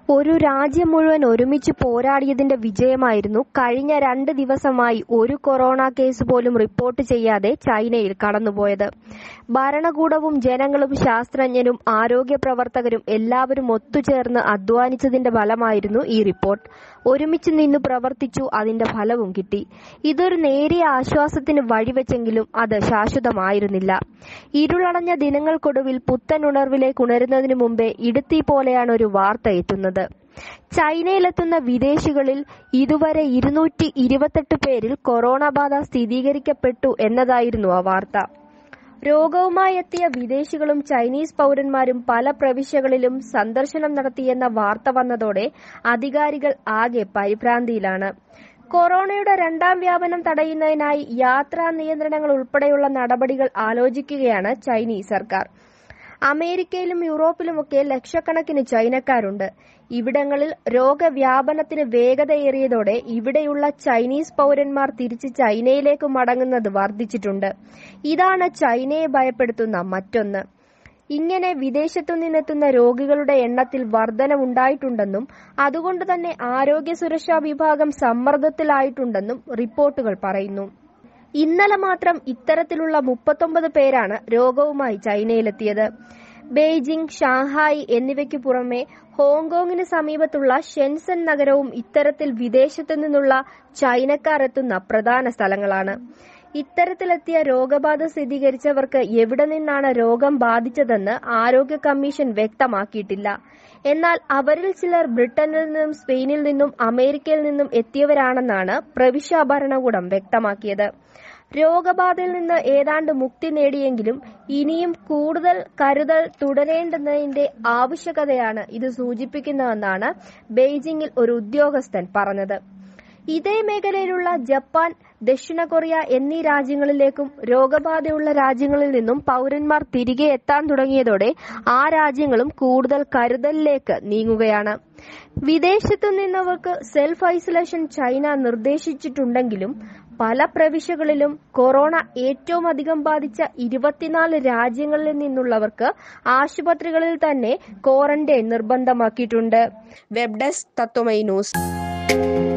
ഒരു രാജ്യം മുഴുവൻ ഒരുമിച്ച് പോരാടിയതിന്റെ വിജയമായിരുന്നു കഴിഞ്ഞ രണ്ട് ദിവസമായി ഒരു കൊറോണ കേസ് പോലും റിപ്പോർട്ട് ചെയ്യാതെ ചൈനയിൽ കടന്നുപോയത് ഭരണകൂടവും ജനങ്ങളും ശാസ്ത്രജ്ഞരും ആരോഗ്യ പ്രവർത്തകരും എല്ലാവരും ഒത്തുചേർന്ന് അധ്വാനിച്ചതിന്റെ ഫലമായിരുന്നു ഈ റിപ്പോർട്ട് ഒരുമിച്ച് നിന്ന് പ്രവർത്തിച്ചു അതിന്റെ ഫലവും കിട്ടി ഇതൊരു നേരിയ ആശ്വാസത്തിന് വഴിവെച്ചെങ്കിലും അത് ശാശ്വതമായിരുന്നില്ല ഇരുളടഞ്ഞ ദിനങ്ങൾക്കൊടുവിൽ പുത്തൻ ഉണർവിലേക്ക് ഉണരുന്നതിനു മുമ്പേ ഇടുത്തി പോലെയാണ് ഒരു വാർത്ത എത്തുന്നത് ചൈനയിലെത്തുന്ന വിദേശികളിൽ ഇതുവരെ ഇരുന്നൂറ്റി ഇരുപത്തെട്ട് പേരിൽ കൊറോണ ബാധ സ്ഥിരീകരിക്കപ്പെട്ടു എന്നതായിരുന്നു ആ വാർത്ത രോഗവുമായി എത്തിയ വിദേശികളും ചൈനീസ് പൗരന്മാരും പല പ്രവിശ്യകളിലും സന്ദർശനം നടത്തിയെന്ന വാർത്ത വന്നതോടെ അധികാരികൾ ആകെ പരിഭ്രാന്തിയിലാണ് കൊറോണയുടെ രണ്ടാം വ്യാപനം തടയുന്നതിനായി യാത്രാ നിയന്ത്രണങ്ങൾ ഉൾപ്പെടെയുള്ള നടപടികൾ ആലോചിക്കുകയാണ് ചൈനീസ് സർക്കാർ അമേരിക്കയിലും യൂറോപ്പിലുമൊക്കെ ലക്ഷക്കണക്കിന് ചൈനക്കാരുണ്ട് ഇവിടങ്ങളിൽ രോഗവ്യാപനത്തിന് വേഗതയേറിയതോടെ ഇവിടെയുള്ള ചൈനീസ് പൗരന്മാർ തിരിച്ച് ചൈനയിലേക്ക് മടങ്ങുന്നത് വർദ്ധിച്ചിട്ടുണ്ട് ഇതാണ് ചൈനയെ ഭയപ്പെടുത്തുന്ന മറ്റൊന്ന് ഇങ്ങനെ വിദേശത്തു നിന്നെത്തുന്ന രോഗികളുടെ എണ്ണത്തിൽ വർധനവുണ്ടായിട്ടുണ്ടെന്നും അതുകൊണ്ട് തന്നെ ആരോഗ്യ സുരക്ഷാ വിഭാഗം സമ്മർദ്ദത്തിലായിട്ടുണ്ടെന്നും റിപ്പോർട്ടുകൾ പറയുന്നു ഇന്നലെ മാത്രം ഇത്തരത്തിലുള്ള മുപ്പത്തൊമ്പത് പേരാണ് രോഗവുമായി ചൈനയിലെത്തിയത് ബെയ്ജിംഗ് ഷാങ്ഹായ് എന്നിവയ്ക്ക് പുറമെ ഹോങ്കോങ്ങിന് സമീപത്തുള്ള ഷെൻസൻ നഗരവും ഇത്തരത്തിൽ വിദേശത്തു നിന്നുള്ള ചൈനക്കാർ എത്തുന്ന പ്രധാന സ്ഥലങ്ങളാണ് ഇത്തരത്തിലെത്തിയ രോഗബാധ സ്ഥിരീകരിച്ചവർക്ക് എവിടെ നിന്നാണ് രോഗം ബാധിച്ചതെന്ന് ആരോഗ്യ കമ്മീഷൻ വ്യക്തമാക്കിയിട്ടില്ല എന്നാൽ അവരിൽ ചിലർ ബ്രിട്ടനിൽ നിന്നും സ്പെയിനിൽ നിന്നും അമേരിക്കയിൽ നിന്നും എത്തിയവരാണെന്നാണ് പ്രവിശ്യാ ഭരണകൂടം വ്യക്തമാക്കിയത് രോഗബാധയിൽ നിന്ന് ഏതാണ്ട് മുക്തി നേടിയെങ്കിലും ഇനിയും കൂടുതൽ കരുതൽ തുടരേണ്ടുന്നതിന്റെ ആവശ്യകതയാണ് ഇത് സൂചിപ്പിക്കുന്നതെന്നാണ് ബെയ്ജിംഗിൽ ഒരു ഉദ്യോഗസ്ഥൻ പറഞ്ഞത് ഇതേ മേഖലയിലുള്ള ജപ്പാൻ ദക്ഷിണ കൊറിയ എന്നീ രാജ്യങ്ങളിലേക്കും രോഗബാധയുള്ള രാജ്യങ്ങളിൽ നിന്നും പൗരന്മാർ തിരികെ എത്താൻ തുടങ്ങിയതോടെ ആ രാജ്യങ്ങളും കൂടുതൽ കരുതലിലേക്ക് നീങ്ങുകയാണ് വിദേശത്തു നിന്നവർക്ക് സെൽഫ് ഐസൊലേഷൻ ചൈന നിർദ്ദേശിച്ചിട്ടുണ്ടെങ്കിലും പല പ്രവിശ്യകളിലും കൊറോണ ഏറ്റവും അധികം ബാധിച്ച ഇരുപത്തിനാല് രാജ്യങ്ങളിൽ നിന്നുള്ളവർക്ക് ആശുപത്രികളിൽ തന്നെ ക്വാറന്റൈൻ നിർബന്ധമാക്കിയിട്ടുണ്ട് വെബ് ഡെസ്ക് തത്വമൈ ന്യൂസ്